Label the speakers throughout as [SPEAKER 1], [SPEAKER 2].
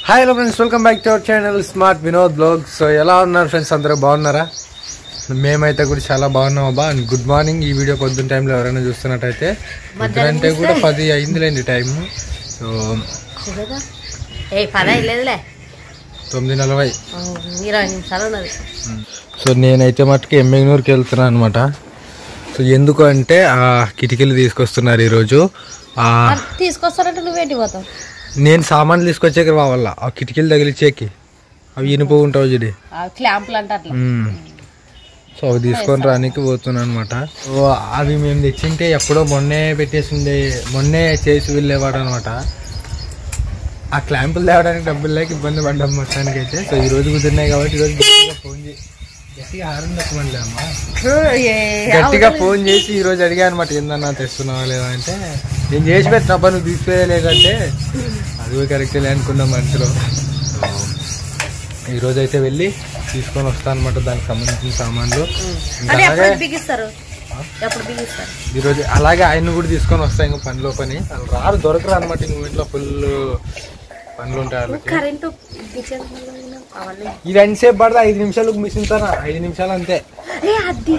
[SPEAKER 1] Hi hello friends welcome back to our channel smart Vinod blog so ఎలా ఉన్నారు friends అందరూ బాగున్నారా మేమైతే కూడా చాలా బాగున్నాం అబ్బా అండ్ గుడ్ మార్నింగ్ ఈ వీడియో పొద్దున్న టైంలో ఎవరైనా చూస్తున్నట్టయితే అంటే కూడా పది అయిందిలేండి టైం సో
[SPEAKER 2] చూడదా ఏ పని అయ్యలేదులే
[SPEAKER 1] తొమ్మిది నలభై
[SPEAKER 2] ఇరవై నిమిషాలు ఉన్నది
[SPEAKER 1] సో నేనైతే మట్టుకు ఎమ్మెగ్నూరుకి వెళ్తున్నాను అనమాట సో ఎందుకు అంటే ఆ కిటికీలు తీసుకొస్తున్నారు ఈరోజు ఆ,
[SPEAKER 2] మరి తీసుకొస్తారంటే నువ్వేంటి పోతావు
[SPEAKER 1] నేను సామాన్లు తీసుకొచ్చాక రావాల ఆ కిటికీలు తగిలిచ్చేకి అవి ఇనుపు ఉంటావు చూడి
[SPEAKER 2] ఆ క్లాంపులు అంటే అట్లా
[SPEAKER 1] మ్మ్. సో అవి తీసుకొని రానికి పోతున్నాను అనమాట సో అవి మేము తెచ్చింటే ఎప్పుడో మొన్నే పెట్టేసిండే మొన్నే చేసి వెళ్ళేవాడు అనమాట ఆ క్లాంపులు తేవడానికి డబ్బులు లేక ఇబ్బంది పడ్డాం మొత్తానికి అయితే సో ఈ రోజు కుదిరినాయి కాబట్టి ఈరోజు గట్టిగా ఫోన్ చేసి గట్టిగా హారం దక్కమని అమ్మా గట్టిగా ఫోన్ చేసి ఈ రోజు అడిగా అనమాట ఏందన్నా తెస్తున్నావా లేదా అంటే నేను చేసి పెట్టిన అబ్బా నువ్వు తీసుకురాలేదంటే అది కూడా కరెక్టే అనుకున్నాం మనసులో సో ఈ రోజు అయితే వెళ్ళి తీసుకొని వస్తాను అనమాట దానికి సంబంధించిన సామాన్లు ఇంకా
[SPEAKER 2] అది
[SPEAKER 1] అలాగే
[SPEAKER 2] ఎప్పుడు బిగిస్తారు ఎప్పుడు బిగిస్తారు
[SPEAKER 1] ఈ రోజు అలాగే ఆయన కూడా తీసుకొని వస్తాయి ఇంకా పనిలో పని వాళ్ళు రారు దొరకరు అనమాట ఇంక ఇంట్లో ఫుల్ పనులు ఉంటాయి వాళ్ళకి
[SPEAKER 2] కరెంటు కిచెన్ అవన్నీ
[SPEAKER 1] ఇది ఎంతసేపు పడితే ఐదు నిమిషాలకు మిషన్ తన ఐదు నిమిషాలు అంతే
[SPEAKER 2] ఏ అది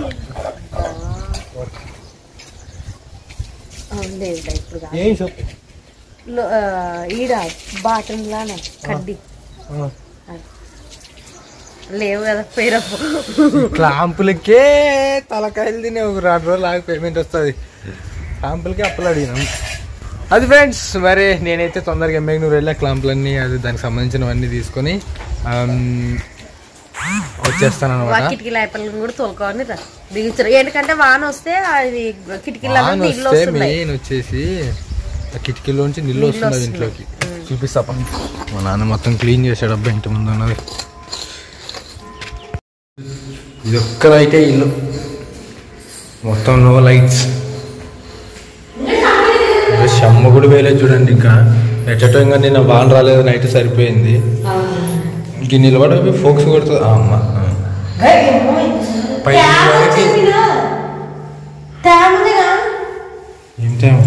[SPEAKER 2] లేదు ఇప్పుడు కాదు.
[SPEAKER 1] ఏం చెప్పు
[SPEAKER 2] లో- ఆ, ఈడ బాత్రూమ్ లానే కడ్డీ
[SPEAKER 1] ఆ.
[SPEAKER 2] లేవు కదా పేరప్పు
[SPEAKER 1] క్లాంపులకే తలకాయలు తినే ఒక రెండు రోజులు ఆగి పేమెంట్ వస్తుంది క్లాంపులకే అప్పులు అడిగినాం అది ఫ్రెండ్స్ మరి నేనైతే తొందరగా ఎమ్మెగ్నూరు వెళ్ళా క్లాంపులన్నీ అది దానికి సంబంధించినవన్నీ తీసుకొని ఆమ్, వచ్చేస్తాను అనమాట
[SPEAKER 2] కిటికీల అయిపోయి కూడా తోలుకోవాలి రా బిగించరు ఎందుకంటే వాన వస్తే అది కిటికీలలో
[SPEAKER 1] వాన
[SPEAKER 2] నీళ్ళు
[SPEAKER 1] వస్తే
[SPEAKER 2] వస్తున్నాయి
[SPEAKER 1] మెయిన్ వచ్చేసి ఆ కిటికీలోంచి నీళ్ళు వస్తున్నది ఇంట్లోకి చూపిస్తా పా. మా నాన్న మొత్తం క్లీన్ చేశాడు అబ్బా ఇంటి ముందు ఉన్నది ఇది ఒక్కదైతే ఇల్లు మొత్తం నో లైట్స్ షమ్మ కూడా వేయలేదు చూడండి ఇంకా ఎచ్చటో ఇంకా నిన్న వాన రాలేదు నైట్ సరిపోయింది ఇంక నిలబడి ఫోక్స్ కొడుతుంది ఆ అమ్మ ఆ. పై వరకు ఏం టైం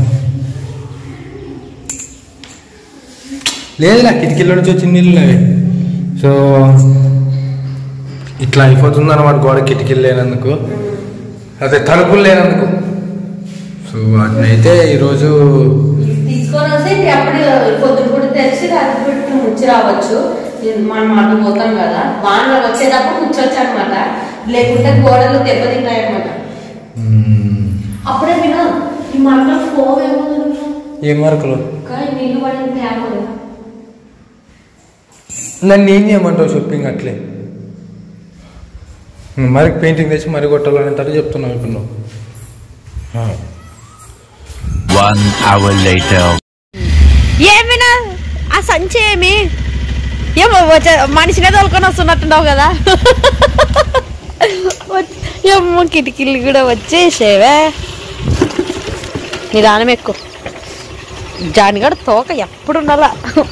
[SPEAKER 1] లేదు నా కిటికీలో నుంచి వచ్చిన నీళ్ళు అవి సో ఇట్లా అయిపోతుంది అనమాట గోడ కిటికీలు లేనందుకు అదే తలుపులు లేనందుకు సో వాటినైతే ఈరోజు
[SPEAKER 3] తీసుకొని వస్తే అప్పుడు పొద్దున కూడా తెరిచి రాత్రి పెట్టి ముచ్చి రావచ్చు ఇది మనం అటు పోతాం కదా వానలో వచ్చేటప్పుడు ముచ్చొచ్చు అనమాట లేకుంటే గోడలు దెబ్బతింటాయి అనమాట
[SPEAKER 1] మ్మ్,
[SPEAKER 3] అప్పుడే విను ఈ మరకలు ఫోన్ ఏమో
[SPEAKER 1] ఏం వరకులు
[SPEAKER 3] కానీ నీళ్ళు పడిన ట్యాప్ కదా
[SPEAKER 1] నన్ను ఏం చేయమంటావు షాపింగ్ అట్లే మరి పెయింటింగ్ తెచ్చి మరి కొట్టాలని తట చెప్తున్నావు ఇప్పుడు నువ్వు ఆ.
[SPEAKER 4] One hour later.
[SPEAKER 2] ఏమినా ఆ సంచి ఏమి ఏమో వచ్చే మనిషినే తోలుకొని వస్తున్నట్టున్నావు కదా వచ్చి- ఏమో కిటికీలు కూడా వచ్చేసేవే నిదానం ఎక్కువ జానిగడ తోక ఎప్పుడు ఉండాలా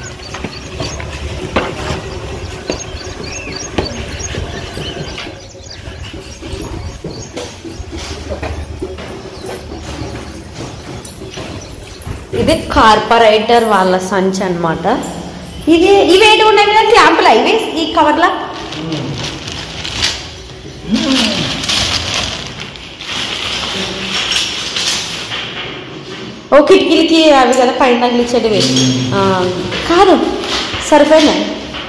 [SPEAKER 2] ఇది కార్పొరేటర్ వాళ్ళ సంచి అన్నమాట ఇది ఇవేంటి ఉన్నాయి కదా క్లాంపులా ఇవి ఈ కవర్లా ఓ కిటికీలకి అవి కదా పైన తగిలిచ్చేటివి ఆ, కాదు సరిపోయినాయి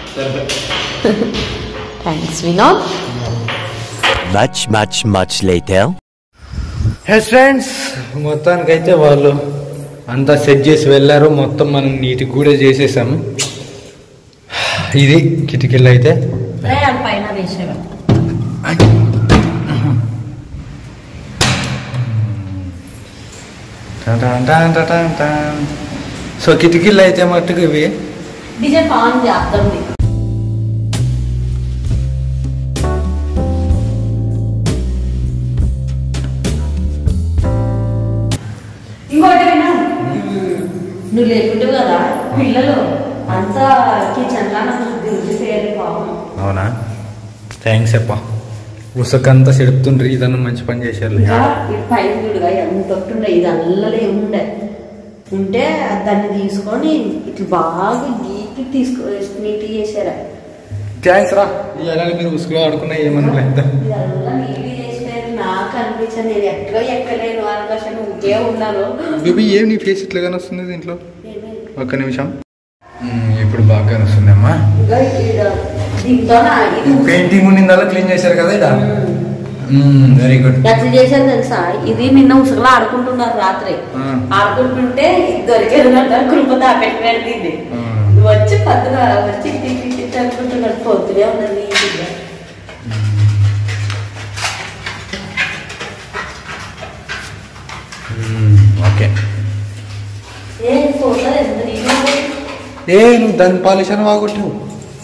[SPEAKER 2] thanks Vinod
[SPEAKER 4] Much, much, much later.
[SPEAKER 1] Yes friends మొత్తానికైతే వాళ్ళు అంతా సెట్ చేసి వెళ్ళారు మొత్తం మనం నీట్గా కూడా చేసేసాము ఇది కిటికీలు అయితే
[SPEAKER 3] పైన వేసేవా
[SPEAKER 1] సో కిటికీలు అయితే మట్టుకు ఇవి
[SPEAKER 3] డిజైన్ ఆన్ చేద్దాం ఇంకోటి వినా నువ్వు లేకుంటే కదా పిల్లలు అంతా కిచెన్ లా నాకు డ్యూటీ చేయాలి పాపం
[SPEAKER 1] అవునా థ్యాంక్స్ అప్ప ఉసకంతా సెడుపుతుండ్రి ఇదన్నా మంచి పని చేశారు
[SPEAKER 3] ఇంకా ఈ పైన చూడుగా ఎంత ఉంటుండే ఇది అల్లలే ఉండే ఉంటే దాన్ని తీసుకొని ఇట్లా బాగా గీకి నీట్గా తీసుకో నీట్గా చేశారా
[SPEAKER 1] థ్యాంక్స్ రా ఇలా మీరు ఉసుకులో ఆడుకున్నా ఏమన్నా లేదు
[SPEAKER 3] ఇదంతా నీట్గా చేసినారు నాకు అనిపించాను నేను ఎక్కడో ఎక్కలేను అనుకోసం ఇంకే ఉన్నాను
[SPEAKER 1] బేబీ ఏం నీ ఫేస్ ఇట్లా వస్తుంది దీంట్లో ఒక్క నిమిషం మ్మ్, ఇప్పుడు బాగా వస్తుంది అమ్మా
[SPEAKER 3] ఇంకా ఈడ దీంతో ఇది
[SPEAKER 1] పెయింటింగ్ ఉండిందల్లా క్లీన్ చేశారు కదా ఇడ వెరీ గుడ్
[SPEAKER 3] ఎట్లా చేశారు తెలుసా ఇది నిన్న ఉసుగులో ఆడుకుంటున్నారు రాత్రి
[SPEAKER 1] ఆ.
[SPEAKER 3] ఆడుకుంటుంటే ఇది దొరికేదంట కృప దాపెట్టినాడు దీన్ని వచ్చి పద్దున వచ్చి టిక్ టిక్ టిక్ అనుకుంటున్నాడు పొద్దునే ఉన్నది నీట్గా.
[SPEAKER 1] ఓకే
[SPEAKER 3] ఏ ఫోటో ఎంత నీట్గా ఉంది.
[SPEAKER 1] ఏ నువ్వు దాని పాలిషన్ బాగొట్టావు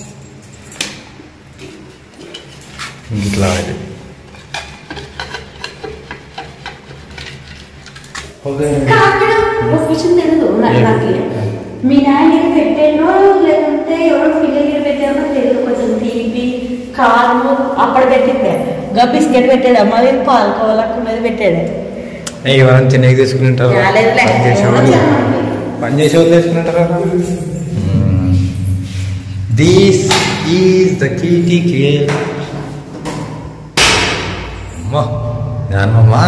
[SPEAKER 1] ఇట్లా అది. ఓకే
[SPEAKER 3] కాకినాడ ఒక విషయం తెలియదు నా-
[SPEAKER 1] ఏం?
[SPEAKER 3] నాకు మీ నాయన ఇది పెట్టానో లేదంటే ఎవరో పిల్లలు ఇది పెట్టానో తెలియదు కొంచెం తీపి కారం అప్పుడు పెట్టిండే గా బిస్కెట్ పెట్టాడు అమ్మ ఇది పాలకోవాలకున్నది పెట్టాడు
[SPEAKER 1] ఏ, ఎవరైనా తినేకి తీసుకుంటారు
[SPEAKER 3] రాలేదులే.
[SPEAKER 1] పని చేసేవాళ్ళు పని చేసేవాళ్ళు తీసుకుంటారా దిస్ ఈజ్ ద కీటీ కేర్ అమ్మా నాన్నమ్మా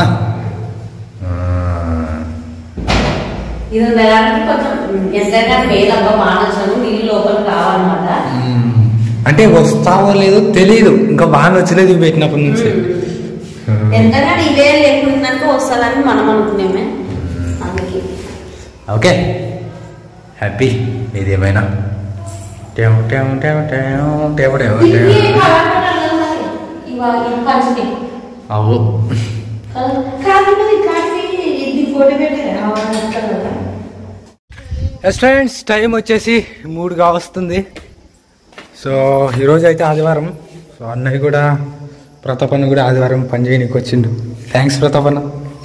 [SPEAKER 3] ఇది ఉండడానికి కొంచెం ఎంతైనా మేలబ్బా మానసాను నీళ్ళు లోపలికి రావాలన్నమాట
[SPEAKER 1] అంటే వస్తావో లేదో తెలియదు ఇంకా బాగా నచ్చలేదు ఇవి పెట్టినప్పటి నుంచి
[SPEAKER 3] ఎంతైనా ఇవే లేకుండా వస్తుందని మనం అనుకునేమే అందుకే
[SPEAKER 1] ఓకే హ్యాపీ ఇది ఏమైనా టేవ్ టేవ్ టేవ్ టేవ్ టేవ్ టేవ్
[SPEAKER 3] ఇది
[SPEAKER 1] టేవ్.
[SPEAKER 3] కలర్ కలర్ మరి. ఇవా ఇది పంచని
[SPEAKER 1] అవు
[SPEAKER 3] కాదు కాదు ఇది ఫోటో పెట్టారా
[SPEAKER 1] ఎస్ ఫ్రెండ్స్ టైం వచ్చేసి మూడుగా వస్తుంది సో ఈరోజు అయితే ఆదివారం సో అన్నయ్య కూడా ప్రతాపన్న కూడా ఆదివారం పని చేయడానికి వచ్చిండు థ్యాంక్స్ ప్రతాపన్న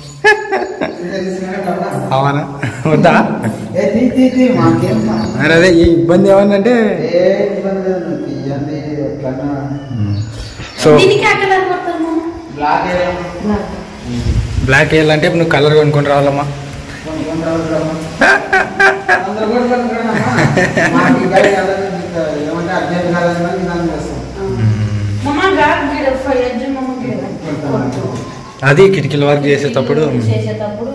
[SPEAKER 1] అవునా వద్దా
[SPEAKER 5] ఏ తీ తీ తీ మాకేం పని?
[SPEAKER 1] మరి అదే ఈ ఇబ్బంది ఏమన్నంటే
[SPEAKER 5] ఏ ఇబ్బంది లేదు నాకు. ఇవన్నీ ఎట్లన్నా
[SPEAKER 1] సో
[SPEAKER 3] దీనికి ఆ కలర్ కొడతాము
[SPEAKER 5] బ్లాక్ ఏరియా
[SPEAKER 1] బ్లాక్ వేయాలంటే నువ్వు కలర్ కొనుక్కొని రావాలమ్మా
[SPEAKER 5] కొనుక్కొని రావడమ్మా. అందరూ కూడా కొనుక్కోండమ్మా. మాకు ఈ బయట కాదని ఇంకా ఏమంటే అర్జెంట్ కాదని కానీ దాన్ని చేస్తాం.
[SPEAKER 3] మమ్మ గాడ్ గిడ ఫైర్ మమ్మ గిడ
[SPEAKER 1] అది కిటికీల వర్క్ చేసేటప్పుడు
[SPEAKER 3] చేసేటప్పుడు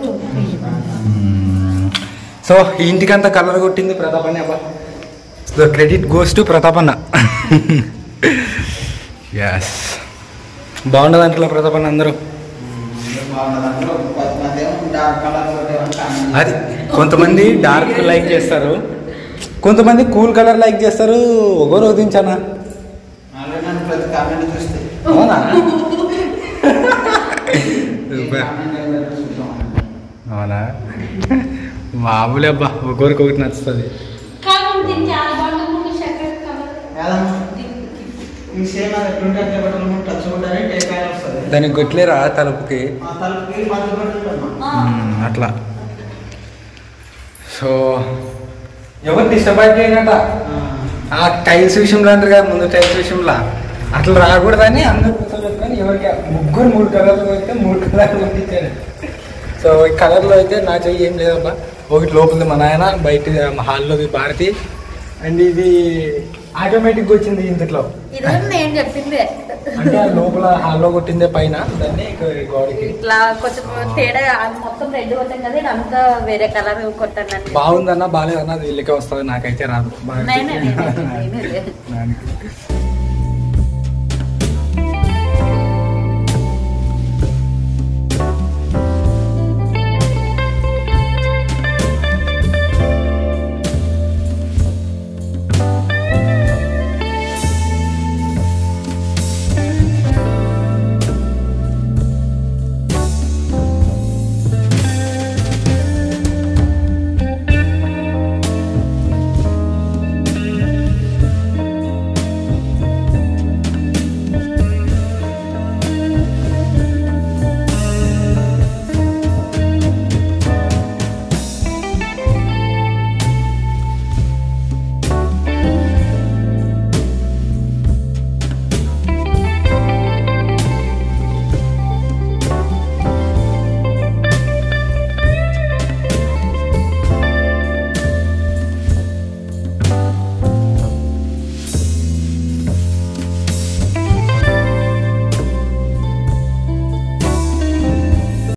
[SPEAKER 1] సో ఈ ఇంటికంతా కలర్ కొట్టింది ప్రతాపన్న అబ్బా సో క్రెడిట్ గోస్ టు ప్రతాపన్న ఎస్ బాగుండదు అంటలా ప్రతాపన్న అందరూ
[SPEAKER 5] బాగున్నది. అందులో పది మంది ఏమో డార్క్ కలర్ తోటి ఏమంటే అన్ని-
[SPEAKER 1] అది కొంతమంది డార్క్ లైక్ చేస్తారు కొంతమంది కూల్ కలర్ లైక్ చేస్తారు ఒకరు వదించానా
[SPEAKER 5] ఆల్రెడీ నన్ను ప్రతి కామెంట్ చూస్తే
[SPEAKER 1] అవునా
[SPEAKER 5] ఈ కామెంట్ ఏం పెట్టారో చూద్దాం.
[SPEAKER 1] అవునా మామూలే అబ్బా ఒకరికి ఒకటి నచ్చుతుంది
[SPEAKER 3] కాలం దీనికి ఆ బాగుంటుంది చక్కెర కలర్
[SPEAKER 5] ఏదమ్మా? ఈ సేమ్ అది ఎట్లుంటే అట్లే బట్టలు టచ్ ఉంటేనే టేక్ ఆయిల్ వస్తుంది
[SPEAKER 1] దానికి కొట్లేరా తలుపుకి
[SPEAKER 5] ఆ తలుపుకి మధ్య పడుతుందమ్మా
[SPEAKER 1] మ్మ్, అట్లా సో ఎవరు డిస్టర్బ్ అయిపోయినట ఆ టైల్స్ విషయంలో అంటారు కదా ముందు టైల్స్ విషయంలో అట్లా రాకూడదని అందరూ కూర్చోబెట్టుకొని ఎవరికి ముగ్గురు మూడు కలర్లు అయితే మూడు కలర్లు పంపించారు సో ఈ కలర్లో అయితే నా చెయ్యి ఏం లేదబ్బా ఒకటి లోపలిది మా నాయన బయట మా హాల్లోది భారతి అండ్ ఇది ఆటోమేటిక్ వచ్చింది ఇంతలో
[SPEAKER 3] ఇది నేను చెప్పిందే
[SPEAKER 1] అంటే ఆ లోపల హాల్లో కొట్టిందే పైన దాన్ని ఇక గోడకి
[SPEAKER 3] ఇట్లా కొంచెం తేడా అది మొత్తం రెడ్ కొట్టాం కదా ఇది అంతా వేరే కలర్ కొట్టాను
[SPEAKER 1] బాగుందన్నా బాగాలేదన్నా అది వీళ్ళకే వస్తుంది నాకైతే రాదు
[SPEAKER 3] నేనే, నేనే, నేనే.
[SPEAKER 1] దానికి